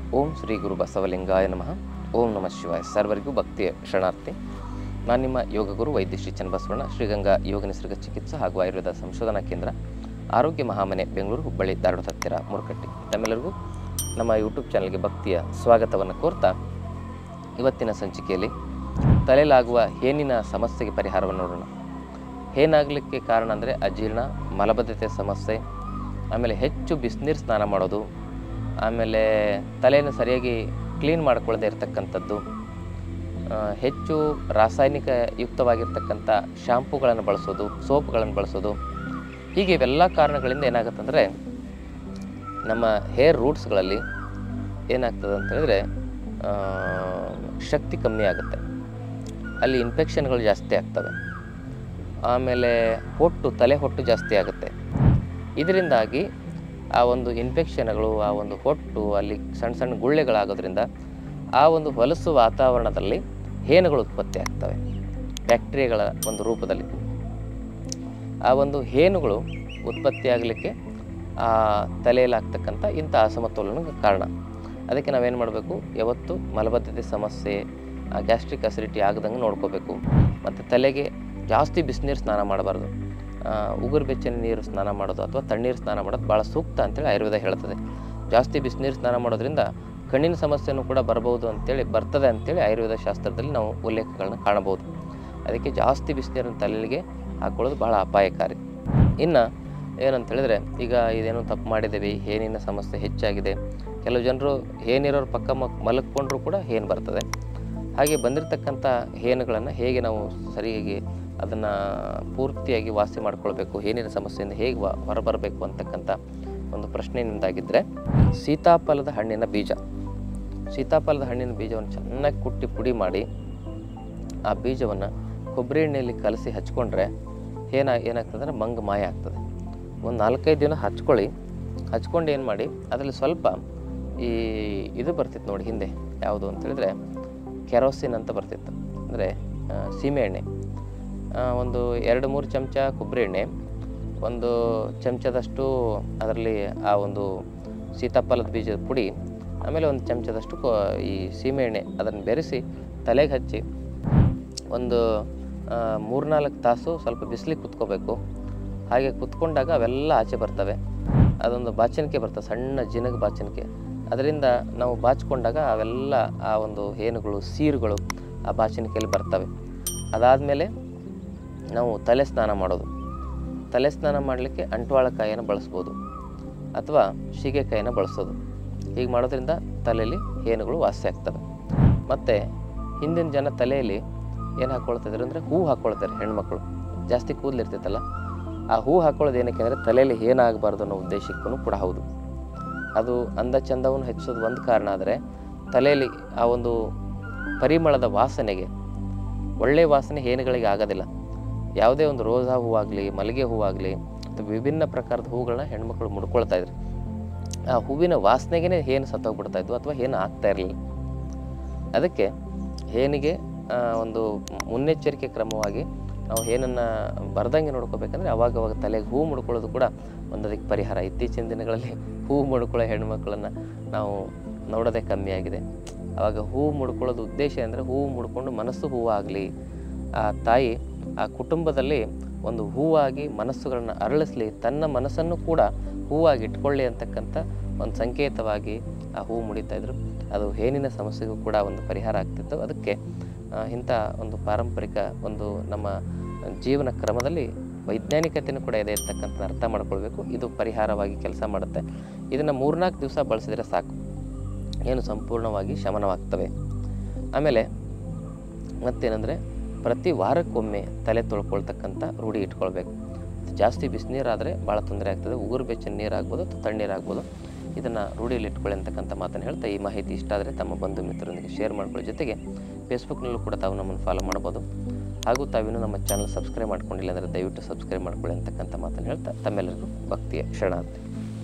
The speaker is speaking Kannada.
ಓಂ ಶ್ರೀ ಗುರು ಬಸವಲಿಂಗಾಯ ನಮಃ ಓಂ ನಮಃ ಶಿವಾಯ ಸರ್ವರಿಗೂ ಭಕ್ತಿಯ ಶರಣಾರ್ಥಿ ನಾನು ನಿಮ್ಮ ಯೋಗ ಗುರು ವೈದ್ಯ ಶ್ರೀ ಚನ್ನಬಸವಣ್ಣ ಶ್ರೀಗಂಗಾ ಯೋಗ ನಿಸರ್ಗ ಚಿಕಿತ್ಸಾ ಹಾಗೂ ಆಯುರ್ವೇದ ಸಂಶೋಧನಾ ಕೇಂದ್ರ ಆರೋಗ್ಯ ಮಹಾಮನೆ ಬೆಂಗಳೂರು ಹುಬ್ಬಳ್ಳಿ ಧಾರವಾಡ ಹತ್ತಿರ ಮುರುಕಟ್ಟಿ ತಮ್ಮೆಲ್ಲರಿಗೂ ನಮ್ಮ ಯೂಟ್ಯೂಬ್ ಚಾನಲ್ಗೆ ಭಕ್ತಿಯ ಸ್ವಾಗತವನ್ನು ಕೋರ್ತಾ ಇವತ್ತಿನ ಸಂಚಿಕೆಯಲ್ಲಿ ತಲೆಲಾಗುವ ಹೇನಿನ ಸಮಸ್ಯೆಗೆ ಪರಿಹಾರವನ್ನು ನೋಡೋಣ ಏನಾಗಲಿಕ್ಕೆ ಕಾರಣ ಅಂದರೆ ಅಜೀರ್ಣ ಮಲಬದ್ಧತೆ ಸಮಸ್ಯೆ ಆಮೇಲೆ ಹೆಚ್ಚು ಬಿಸಿನೀರು ಸ್ನಾನ ಮಾಡೋದು ಆಮೇಲೆ ತಲೆಯನ್ನು ಸರಿಯಾಗಿ ಕ್ಲೀನ್ ಮಾಡ್ಕೊಳ್ಳದೆ ಇರತಕ್ಕಂಥದ್ದು ಆ, ಹೆಚ್ಚು ರಾಸಾಯನಿಕ ಯುಕ್ತವಾಗಿರ್ತಕ್ಕಂಥ ಶಾಂಪುಗಳನ್ನು ಬಳಸೋದು ಸೋಪ್ಗಳನ್ನು ಬಳಸೋದು ಹೀಗೆ ಇವೆಲ್ಲ ಕಾರಣಗಳಿಂದ ಏನಾಗುತ್ತಂದರೆ ನಮ್ಮ ಹೇರ್ ರೂಟ್ಸ್ಗಳಲ್ಲಿ ಏನಾಗ್ತದೆ ಅಂತ ಹೇಳಿದ್ರೆ ಆ, ಶಕ್ತಿ ಕಮ್ಮಿ ಆಗುತ್ತೆ ಅಲ್ಲಿ ಇನ್ಫೆಕ್ಷನ್ಗಳು ಜಾಸ್ತಿ ಆಗ್ತವೆ ಆಮೇಲೆ ಹೊಟ್ಟು ತಲೆ ಹೊಟ್ಟು ಜಾಸ್ತಿ ಆಗುತ್ತೆ ಇದರಿಂದಾಗಿ ಆ ಒಂದು ಇನ್ಫೆಕ್ಷನ್ಗಳು ಆ ಒಂದು ಹೊಟ್ಟು ಅಲ್ಲಿ ಸಣ್ಣ ಸಣ್ಣ ಗುಳ್ಳೆಗಳಾಗೋದ್ರಿಂದ ಆ ಒಂದು ಹೊಲಸು ವಾತಾವರಣದಲ್ಲಿ ಹೇನುಗಳು ಉತ್ಪತ್ತಿ ಆಗ್ತವೆ ಬ್ಯಾಕ್ಟೀರಿಯಾಗಳ ಒಂದು ರೂಪದಲ್ಲಿ ಆ ಒಂದು ಹೇನುಗಳು ಉತ್ಪತ್ತಿ ಆಗಲಿಕ್ಕೆ ಆ ತಲೆಯಲ್ಲಿ ಆಗ್ತಕ್ಕಂಥ ಇಂಥ ಅಸಮತೋಲನಕ್ಕೆ ಕಾರಣ ಅದಕ್ಕೆ ನಾವೇನು ಮಾಡಬೇಕು ಯಾವತ್ತು ಮಲಬದ್ಧತೆ ಸಮಸ್ಯೆ ಗ್ಯಾಸ್ಟ್ರಿಕ್ ಅಸಿಡಿಟಿ ಆಗದಂಗೆ ನೋಡ್ಕೋಬೇಕು ಮತ್ತು ತಲೆಗೆ ಜಾಸ್ತಿ ಬಿಸಿನೀರು ಸ್ನಾನ ಮಾಡಬಾರ್ದು ಆ, ಉಗುರು ಬೆಚ್ಚನೆ ನೀರು ಸ್ನಾನ ಮಾಡೋದು ಅಥವಾ ತಣ್ಣೀರು ಸ್ನಾನ ಮಾಡೋದು ಭಾಳ ಸೂಕ್ತ ಅಂತೇಳಿ ಆಯುರ್ವೇದ ಹೇಳ್ತದೆ ಜಾಸ್ತಿ ಬಿಸಿನೀರು ಸ್ನಾನ ಮಾಡೋದ್ರಿಂದ ಕಣ್ಣಿನ ಸಮಸ್ಯೆನೂ ಕೂಡ ಬರ್ಬೋದು ಅಂತೇಳಿ ಬರ್ತದೆ ಅಂತೇಳಿ ಆಯುರ್ವೇದ ಶಾಸ್ತ್ರದಲ್ಲಿ ನಾವು ಉಲ್ಲೇಖಗಳನ್ನ ಕಾಣಬಹುದು ಅದಕ್ಕೆ ಜಾಸ್ತಿ ಬಿಸಿನೀರನ್ನು ತಲೆಗೆ ಹಾಕೊಳ್ಳೋದು ಬಹಳ ಅಪಾಯಕಾರಿ ಇನ್ನು ಏನಂತ ಹೇಳಿದ್ರೆ ಈಗ ಇದೇನೋ ತಪ್ಪು ಮಾಡಿದ್ದೀವಿ ಏನಿನ ಸಮಸ್ಯೆ ಹೆಚ್ಚಾಗಿದೆ ಕೆಲವು ಜನರು ಏನಿರೋರ ಪಕ್ಕ ಮ ಮಲಕ್ಕೊಂಡ್ರೂ ಕೂಡ ಹೇನು ಬರ್ತದೆ ಹಾಗೆ ಬಂದಿರತಕ್ಕಂಥ ಹೇನುಗಳನ್ನು ಹೇಗೆ ನಾವು ಸರಿಯಾಗಿ ಅದನ್ನು ಪೂರ್ತಿಯಾಗಿ ವಾಸಿ ಮಾಡ್ಕೊಳ್ಬೇಕು ಏನಿನ ಸಮಸ್ಯೆಯಿಂದ ಹೇಗೆ ವ- ಹೊರಬರಬೇಕು ಅಂತಕ್ಕಂಥ ಒಂದು ಪ್ರಶ್ನೆ ನಿಮ್ದಾಗಿದ್ದರೆ ಸೀತಾಫಲದ ಹಣ್ಣಿನ ಬೀಜ ಸೀತಾಫಲದ ಹಣ್ಣಿನ ಬೀಜವನ್ನು ಚೆನ್ನಾಗಿ ಕುಟ್ಟಿ ಪುಡಿ ಮಾಡಿ ಆ ಬೀಜವನ್ನು ಕೊಬ್ಬರಿ ಎಣ್ಣೆಯಲ್ಲಿ ಕಲಸಿ ಹಚ್ಕೊಂಡ್ರೆ ಏನ ಏನಾಗ್ತದೆ ಅಂದರೆ ಮಂಗ ಮಾಯ ಆಗ್ತದೆ ಒಂದು ನಾಲ್ಕೈದು ದಿನ ಹಚ್ಕೊಳ್ಳಿ ಹಚ್ಕೊಂಡು ಏನು ಮಾಡಿ ಅದರಲ್ಲಿ ಸ್ವಲ್ಪ ಈ ಇದು ಬರ್ತಿತ್ತು ನೋಡಿ ಹಿಂದೆ ಯಾವುದು ಅಂತ ಹೇಳಿದ್ರೆ ಕೆರೋಸಿನ್ ಅಂತ ಬರ್ತಿತ್ತು ಅಂದರೆ ಸೀಮೆ ಎಣ್ಣೆ ಆ, ಒಂದು ಎರಡು ಮೂರು ಚಮಚ ಕೊಬ್ಬರಿ ಎಣ್ಣೆ ಒಂದು ಚಮಚದಷ್ಟು ಅದರಲ್ಲಿ ಆ ಒಂದು ಸೀತಾಫಲದ ಬೀಜದ ಪುಡಿ ಆಮೇಲೆ ಒಂದು ಚಮಚದಷ್ಟು ಕೊ ಈ ಸೀಮೆ ಎಣ್ಣೆ ಅದನ್ನು ಬೆರೆಸಿ ತಲೆಗೆ ಹಚ್ಚಿ ಒಂದು ಆ, ಮೂರ್ನಾಲ್ಕು ತಾಸು ಸ್ವಲ್ಪ ಬಿಸಿಲಿಗೆ ಕುತ್ಕೋಬೇಕು ಹಾಗೆ ಕುತ್ಕೊಂಡಾಗ ಅವೆಲ್ಲ ಆಚೆ ಬರ್ತವೆ ಅದೊಂದು ಬಾಚಣಿಕೆ ಬರ್ತವೆ ಸಣ್ಣ ಜಿನಗ ಬಾಚಣಿಕೆ ಅದರಿಂದ ನಾವು ಬಾಚಿಕೊಂಡಾಗ ಅವೆಲ್ಲ ಆ ಒಂದು ಹೇನುಗಳು ಸೀರುಗಳು ಆ ಬಾಚಣಿಕೆಯಲ್ಲಿ ಬರ್ತವೆ ಅದಾದಮೇಲೆ ನಾವು ತಲೆ ಸ್ನಾನ ಮಾಡೋದು ತಲೆ ಸ್ನಾನ ಮಾಡಲಿಕ್ಕೆ ಅಂಟ್ವಾಳಕಾಯಿಯನ್ನು ಬಳಸ್ಬೋದು ಅಥವಾ ಸೀಗೆಕಾಯಿನ ಬಳಸೋದು ಹೀಗೆ ಮಾಡೋದ್ರಿಂದ ತಲೆಯಲ್ಲಿ ಹೇನುಗಳು ವಾಸಿ ಆಗ್ತವೆ ಮತ್ತು ಹಿಂದಿನ ಜನ ತಲೆಯಲ್ಲಿ ಏನು ಹಾಕ್ಕೊಳ್ತಿದ್ರು ಅಂದರೆ ಹೂ ಹಾಕ್ಕೊಳ್ತಾರೆ ಹೆಣ್ಮಕ್ಳು ಜಾಸ್ತಿ ಕೂದಲಿರ್ತೈತಲ್ಲ ಆ ಹೂ ಹಾಕ್ಕೊಳ್ಳೋದು ಏನಕ್ಕೆ ಅಂದರೆ ತಲೆಯಲ್ಲಿ ಏನಾಗಬಾರ್ದು ಅನ್ನೋ ಉದ್ದೇಶಕ್ಕೂ ಕೂಡ ಹೌದು ಅದು ಅಂದ ಚಂದವನ್ನು ಹೆಚ್ಚಿಸೋದು ಒಂದು ಕಾರಣ ಆದರೆ ತಲೆಯಲ್ಲಿ ಆ ಒಂದು ಪರಿಮಳದ ವಾಸನೆಗೆ ಒಳ್ಳೆಯ ವಾಸನೆ ಹೇನುಗಳಿಗೆ ಆಗೋದಿಲ್ಲ ಯಾವುದೇ ಒಂದು ರೋಸಾ ಹೂವಾಗಲಿ ಮಲ್ಲಿಗೆ ಹೂವಾಗಲಿ ಅಥವಾ ವಿಭಿನ್ನ ಪ್ರಕಾರದ ಹೂಗಳನ್ನ ಹೆಣ್ಮಕ್ಳು ಮುಡ್ಕೊಳ್ತಾ ಇದ್ರು ಆ ಹೂವಿನ ವಾಸನೆಗೇ ಹೇನು ಸತ್ತೋಗ್ಬಿಡ್ತಾ ಇದ್ವು ಅಥವಾ ಏನು ಆಗ್ತಾ ಇರಲಿಲ್ಲ ಅದಕ್ಕೆ ಹೇನಿಗೆ ಆ, ಒಂದು ಮುನ್ನೆಚ್ಚರಿಕೆ ಕ್ರಮವಾಗಿ ನಾವು ಏನನ್ನು ಬರ್ದಂಗೆ ನೋಡ್ಕೋಬೇಕಂದ್ರೆ ಅವಾಗ ಅವಾಗ ತಲೆಗೆ ಹೂ ಮುಡ್ಕೊಳ್ಳೋದು ಕೂಡ ಒಂದು ಅದಕ್ಕೆ ಪರಿಹಾರ ಇತ್ತೀಚಿನ ದಿನಗಳಲ್ಲಿ ಹೂ ಮುಡ್ಕೊಳ್ಳೋ ಹೆಣ್ಮಕ್ಳನ್ನು ನಾವು ನೋಡೋದೇ ಕಮ್ಮಿ ಆಗಿದೆ ಆವಾಗ ಹೂ ಮುಡ್ಕೊಳ್ಳೋದು ಉದ್ದೇಶ ಅಂದರೆ ಹೂ ಮುಡ್ಕೊಂಡು ಮನಸ್ಸು ಹೂವಾಗಲಿ ಆ ತಾಯಿ ಆ ಕುಟುಂಬದಲ್ಲಿ ಒಂದು ಹೂವಾಗಿ ಮನಸ್ಸುಗಳನ್ನು ಅರಳಿಸ್ಲಿ ತನ್ನ ಮನಸ್ಸನ್ನು ಕೂಡ ಹೂವಾಗಿ ಇಟ್ಕೊಳ್ಳಿ ಅಂತಕ್ಕಂಥ ಒಂದು ಸಂಕೇತವಾಗಿ ಆ ಹೂ ಮುಡಿತಾ ಇದ್ರು ಅದು ಹೇನಿನ ಸಮಸ್ಯೆಗೂ ಕೂಡ ಒಂದು ಪರಿಹಾರ ಆಗ್ತಿತ್ತು ಅದಕ್ಕೆ ಆ, ಇಂಥ ಒಂದು ಪಾರಂಪರಿಕ ಒಂದು ನಮ್ಮ ಜೀವನ ಕ್ರಮದಲ್ಲಿ ವೈಜ್ಞಾನಿಕತೆಯೂ ಕೂಡ ಇದೆ ಅಂತಕ್ಕಂಥ ಅರ್ಥ ಮಾಡ್ಕೊಳ್ಬೇಕು ಇದು ಪರಿಹಾರವಾಗಿ ಕೆಲಸ ಮಾಡುತ್ತೆ ಇದನ್ನು ಮೂರ್ನಾಲ್ಕು ದಿವಸ ಬಳಸಿದರೆ ಸಾಕು ಏನು ಸಂಪೂರ್ಣವಾಗಿ ಶಮನವಾಗ್ತವೆ ಆಮೇಲೆ ಮತ್ತೇನೆಂದರೆ ಪ್ರತಿ ವಾರಕ್ಕೊಮ್ಮೆ ತಲೆ ತೊಳ್ಕೊಳ್ತಕ್ಕಂಥ ರೂಢಿ ಇಟ್ಕೊಳ್ಬೇಕು ಜಾಸ್ತಿ ಬಿಸಿನೀರಾದರೆ ಭಾಳ ತೊಂದರೆ ಆಗ್ತದೆ ಉಗುರು ಬೆಚ್ಚಿನ ನೀರಾಗ್ಬೋದು ಅಥವಾ ತಣ್ಣೀರಾಗ್ಬೋದು ಇದನ್ನು ರೂಢಿಯಲ್ಲಿ ಇಟ್ಕೊಳ್ಳಿ ಅಂತಕ್ಕಂಥ ಮಾತನ್ನು ಹೇಳ್ತಾ ಈ ಮಾಹಿತಿ ಇಷ್ಟ ಆದರೆ ತಮ್ಮ ಬಂಧು ಮಿತ್ರರೊಂದಿಗೆ ಶೇರ್ ಮಾಡ್ಕೊಳ್ಳೋ ಜೊತೆಗೆ ಫೇಸ್ಬುಕ್ನಲ್ಲೂ ಕೂಡ ತಾವು ನಮ್ಮನ್ನು ಫಾಲೋ ಮಾಡ್ಬೋದು ಹಾಗೂ ತಾವಿನ್ನೂ ನಮ್ಮ ಚಾನಲ್ ಸಬ್ಸ್ಕ್ರೈಬ್ ಮಾಡ್ಕೊಂಡಿಲ್ಲ ಅಂದರೆ ದಯವಿಟ್ಟು ಸಬ್ಸ್ಕ್ರೈಬ್ ಮಾಡ್ಕೊಳ್ಳಿ ಅಂತಕ್ಕಂಥ ಮಾತನ್ನು ಹೇಳ್ತಾ ತಮ್ಮೆಲ್ಲರಿಗೂ ಭಕ್ತಿಯ ಶರಣಾರ್ಥಿ